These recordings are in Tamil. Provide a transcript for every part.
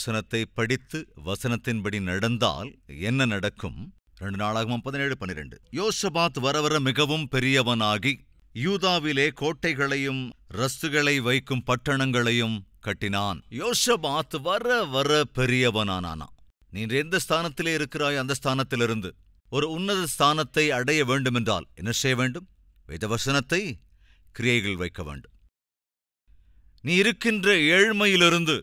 வசனத்தை படித்து வசனத்தின்படி நடந்தால் என்ன நடக்கும் ரெண்டு நாளாகவும் பதினேழு பன்னிரெண்டு யோசபாத் வர வர மிகவும் பெரியவனாகி யூதாவிலே கோட்டைகளையும் ரஸ்துகளை வைக்கும் பட்டணங்களையும் கட்டினான் யோசபாத் வர வர பெரியவனானானா நீ எந்த ஸ்தானத்திலே இருக்கிறாய் அந்த ஸ்தானத்திலிருந்து ஒரு உன்னத ஸ்தானத்தை அடைய வேண்டுமென்றால் என்ன செய்ய வேண்டும் வேதவசனத்தை கிரியைகள் வைக்க வேண்டும் நீ இருக்கின்ற ஏழ்மையிலிருந்து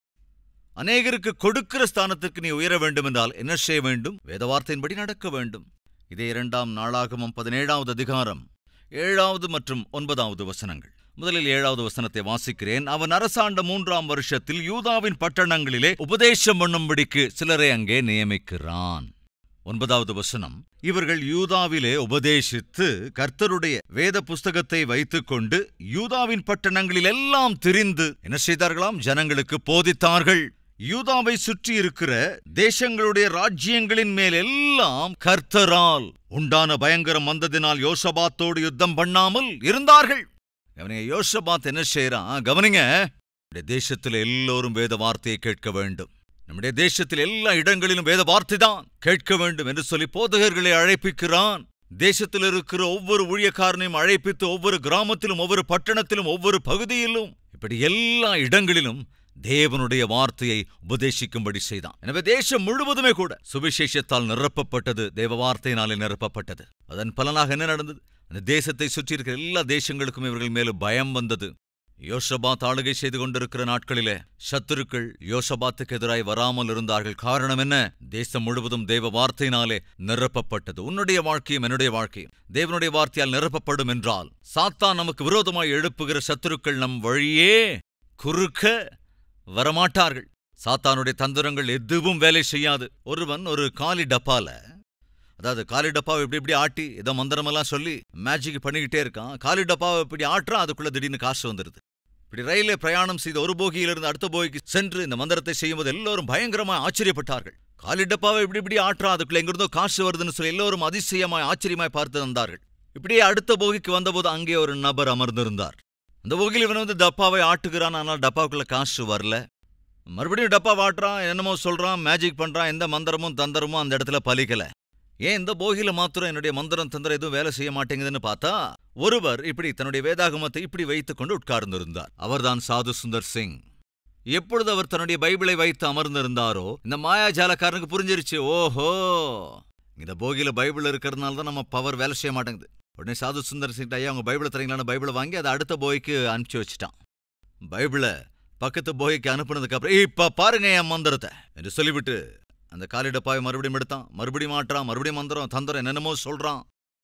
அநேகருக்கு கொடுக்கிற ஸ்தானத்திற்கு நீ உயர வேண்டுமென்றால் என்ன செய்ய வேண்டும் வேத வார்த்தையின்படி நடக்க வேண்டும் இதே இரண்டாம் நாளாகமம் பதினேழாவது அதிகாரம் ஏழாவது மற்றும் ஒன்பதாவது வசனங்கள் முதலில் ஏழாவது வசனத்தை வாசிக்கிறேன் அவன் அரசாண்ட மூன்றாம் வருஷத்தில் யூதாவின் பட்டணங்களிலே உபதேசம் பண்ணும்படிக்கு சிலரை அங்கே நியமிக்கிறான் ஒன்பதாவது வசனம் இவர்கள் யூதாவிலே உபதேசித்து கர்த்தருடைய வேத புஸ்தகத்தை வைத்துக்கொண்டு யூதாவின் பட்டணங்களில் எல்லாம் திரிந்து என்ன செய்தார்களாம் ஜனங்களுக்கு போதித்தார்கள் யூதாவை சுற்றி இருக்கிற தேசங்களுடைய ராஜ்யங்களின் மேல் எல்லாம் கர்த்தரால் உண்டான பயங்கரம் வந்ததினால் யோசபாத்தோடு யுத்தம் பண்ணாமல் இருந்தார்கள் கவனிங்க யோசபாத் என்ன செய்யறான் கவனிங்க நம்முடைய தேசத்தில் எல்லோரும் வேத வார்த்தையை கேட்க வேண்டும் நம்முடைய தேசத்தில் எல்லா இடங்களிலும் வேத வார்த்தை தான் கேட்க வேண்டும் என்று சொல்லி போதகர்களை அழைப்பிக்கிறான் தேசத்தில் இருக்கிற ஒவ்வொரு ஊழியக்காரனையும் அழைப்பித்து ஒவ்வொரு கிராமத்திலும் ஒவ்வொரு பட்டணத்திலும் ஒவ்வொரு பகுதியிலும் இப்படி எல்லா இடங்களிலும் தேவனுடைய வார்த்தையை உபதேசிக்கும்படி செய்தான் எனவே தேசம் முழுவதுமே கூட சுவிசேஷத்தால் நிரப்பப்பட்டது தேவ வார்த்தையினாலே நிரப்பப்பட்டது அதன் பலனாக என்ன நடந்தது அந்த தேசத்தை சுற்றி இருக்கிற எல்லா தேசங்களுக்கும் இவர்கள் மேலும் பயம் வந்தது யோசபாத் ஆளுகை செய்து கொண்டிருக்கிற நாட்களிலே சத்துருக்கள் யோசபாத்துக்கு எதிராய் வராமல் இருந்தார்கள் காரணம் என்ன தேசம் முழுவதும் தேவ வார்த்தையினாலே நிரப்பப்பட்டது உன்னுடைய வாழ்க்கையும் என்னுடைய வாழ்க்கையும் தேவனுடைய வார்த்தையால் நிரப்பப்படும் என்றால் சாத்தான் நமக்கு விரோதமாய் எழுப்புகிற சத்துருக்கள் நம் வழியே குறுக்க வரமாட்டார்கள் சாத்தானுடைய தந்திரங்கள் எதுவும் வேலை செய்யாது ஒருவன் ஒரு காலி டப்பால அதாவது காலி டப்பாவை இப்படி இப்படி ஆட்டி ஏதோ மந்திரமெல்லாம் சொல்லி மேஜிக் பண்ணிக்கிட்டே இருக்கான் காலி டப்பாவை இப்படி ஆட்டுறான் அதுக்குள்ள திடீர்னு காசு வந்துடுது இப்படி ரயிலே பிரயாணம் செய்து ஒரு போகியிலிருந்து அடுத்த போகிக்கு சென்று இந்த மந்திரத்தை செய்யும்போது எல்லோரும் பயங்கரமா ஆச்சரியப்பட்டார்கள் காலி டப்பாவை இப்படி இப்படி ஆட்டுறான் அதுக்குள்ள எங்கிருந்தோ காசு வருதுன்னு சொல்லி எல்லோரும் அதிசயமாய் ஆச்சரியமாய் பார்த்து வந்தார்கள் இப்படியே அடுத்த போகிக்கு வந்தபோது அங்கே ஒரு நபர் அமர்ந்திருந்தார் அந்த போகியில் இவன் வந்து டப்பாவை ஆட்டுகிறான் ஆனால் டப்பாவுக்குள்ள காசு வரல மறுபடியும் டப்பா வாட்டுறான் என்னமோ சொல்றான் மேஜிக் பண்றான் எந்த மந்திரமும் தந்திரமும் அந்த இடத்துல பலிக்கல ஏன் இந்த போகியில மாத்திரம் என்னுடைய மந்திரம் தந்திரம் எதுவும் வேலை செய்ய மாட்டேங்குதுன்னு பார்த்தா ஒருவர் இப்படி தன்னுடைய வேதாகமத்தை இப்படி வைத்துக் கொண்டு உட்கார்ந்திருந்தார் அவர்தான் சாது சுந்தர் சிங் எப்பொழுது அவர் தன்னுடைய பைபிளை வைத்து அமர்ந்திருந்தாரோ இந்த மாயாஜாலக்காரனுக்கு புரிஞ்சிருச்சு ஓஹோ இந்த போகியில பைபிள் இருக்கிறதுனால தான் நம்ம பவர் வேலை செய்ய மாட்டேங்குது உடனே சாது சுந்தர் சிங் ஐயா அவங்க பைபிளை தரீங்களான்னு பைபிளை வாங்கி அதை அடுத்த போய்க்கு அனுப்பிச்சு வச்சுட்டான் பைபிளை பக்கத்து போய்க்கு அனுப்புனதுக்கு அப்புறம் இப்ப பாருங்க என் மந்திரத்தை என்று சொல்லிவிட்டு அந்த காலிடப்பாவை மறுபடியும் எடுத்தான் மறுபடியும் மாட்டுறான் மறுபடியும் மந்திரம் தந்திரம் என்னென்னமோ சொல்றான்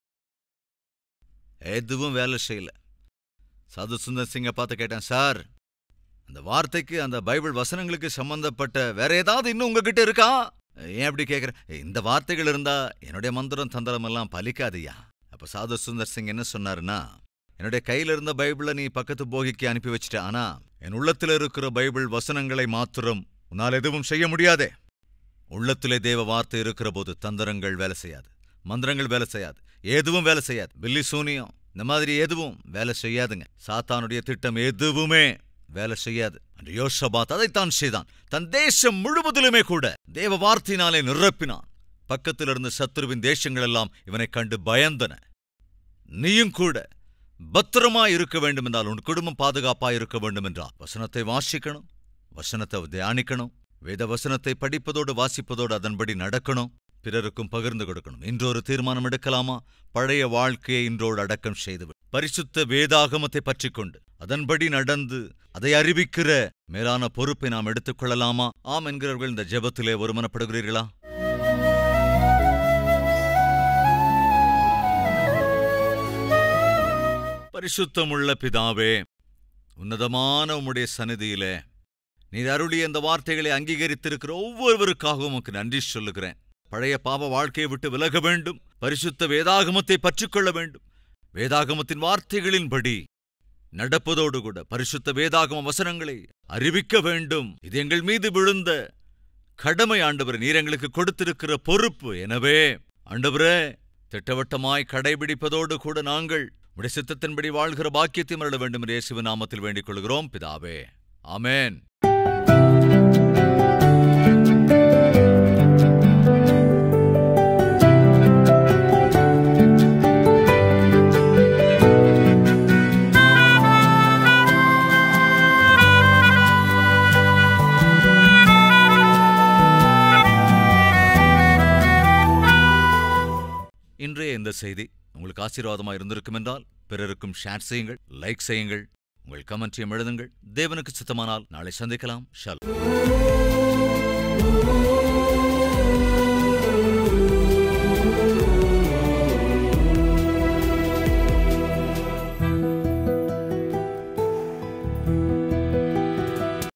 எதுவும் வேலை செய்யல சாது சுந்தர் சிங்கை பார்த்து கேட்டேன் சார் அந்த வார்த்தைக்கு அந்த பைபிள் வசனங்களுக்கு சம்பந்தப்பட்ட வேற ஏதாவது இன்னும் உங்ககிட்ட இருக்கா ஏன் அப்படி கேட்குற இந்த வார்த்தைகள் இருந்தா என்னுடைய மந்திரம் தந்திரம் எல்லாம் பலிக்காதியா அப்ப சாது சுந்தர் சிங் என்ன சொன்னாருன்னா என்னுடைய கையில இருந்த பைபிளை நீ பக்கத்து போகிக்கு அனுப்பி வச்சிட்ட ஆனா என் உள்ளத்துல இருக்கிற பைபிள் வசனங்களை மாத்திரம் உன்னால் எதுவும் செய்ய முடியாதே உள்ளத்திலே தேவ வார்த்தை இருக்கிற போது தந்திரங்கள் வேலை செய்யாது மந்திரங்கள் வேலை செய்யாது எதுவும் வேலை செய்யாது பில்லி சூனியம் இந்த மாதிரி எதுவும் வேலை செய்யாதுங்க சாத்தானுடைய திட்டம் எதுவுமே வேலை செய்யாது அன்று யோசபாத் அதைத்தான் செய்தான் தன் தேசம் முழுவதிலுமே கூட தேவ வார்த்தையினாலே நிரப்பினான் பக்கத்தில் இருந்த சத்துருவின் தேசங்கள் எல்லாம் இவனை கண்டு பயந்தன நீயும் கூட பத்திரமா இருக்க வேண்டும் என்றால் உன் குடும்பம் பாதுகாப்பா இருக்க வேண்டும் என்றால் வசனத்தை வாசிக்கணும் வசனத்தை தியானிக்கணும் வேத வசனத்தை படிப்பதோடு வாசிப்பதோடு அதன்படி நடக்கணும் பிறருக்கும் பகிர்ந்து கொடுக்கணும் இன்றொரு தீர்மானம் எடுக்கலாமா பழைய வாழ்க்கையை இன்றோடு அடக்கம் செய்து பரிசுத்த வேதாகமத்தை பற்றிக்கொண்டு அதன்படி நடந்து அதை அறிவிக்கிற மேலான பொறுப்பை நாம் எடுத்துக்கொள்ளலாமா ஆம் என்கிறவர்கள் இந்த ஜெபத்திலே ஒருமனப்படுகிறீர்களா பரிசுத்தமுள்ள பிதாவே உன்னதமான உம்முடைய சந்நிதியிலே நீர் அருளிய இந்த வார்த்தைகளை அங்கீகரித்திருக்கிற ஒவ்வொருவருக்காகவும் உமக்கு நன்றி சொல்லுகிறேன் பழைய பாவ வாழ்க்கையை விட்டு விலக வேண்டும் பரிசுத்த வேதாகமத்தை பற்றிக்கொள்ள வேண்டும் வேதாகமத்தின் வார்த்தைகளின்படி நடப்பதோடு கூட பரிசுத்த வேதாகம வசனங்களை அறிவிக்க வேண்டும் இது எங்கள் மீது விழுந்த கடமை ஆண்டவர் நீர் எங்களுக்கு கொடுத்திருக்கிற பொறுப்பு எனவே ஆண்டவரே திட்டவட்டமாய் கடைபிடிப்பதோடு கூட நாங்கள் உடைய சித்தத்தின்படி வாழ்கிற பாக்கியத்தை மரள வேண்டும் என்று இயேசுவின் நாமத்தில் வேண்டிக் கொள்கிறோம் பிதாவே ஆமென் இந்த செய்தி உங்களுக்கு ஆசீர்வாதமாக இருந்திருக்கும் என்றால் பிறருக்கும் ஷேர் செய்யுங்கள் லைக் செய்யுங்கள் உங்கள் கமெண்ட்டையும் எழுதுங்கள் தேவனுக்கு சித்தமானால் நாளை சந்திக்கலாம் ஷாலோம்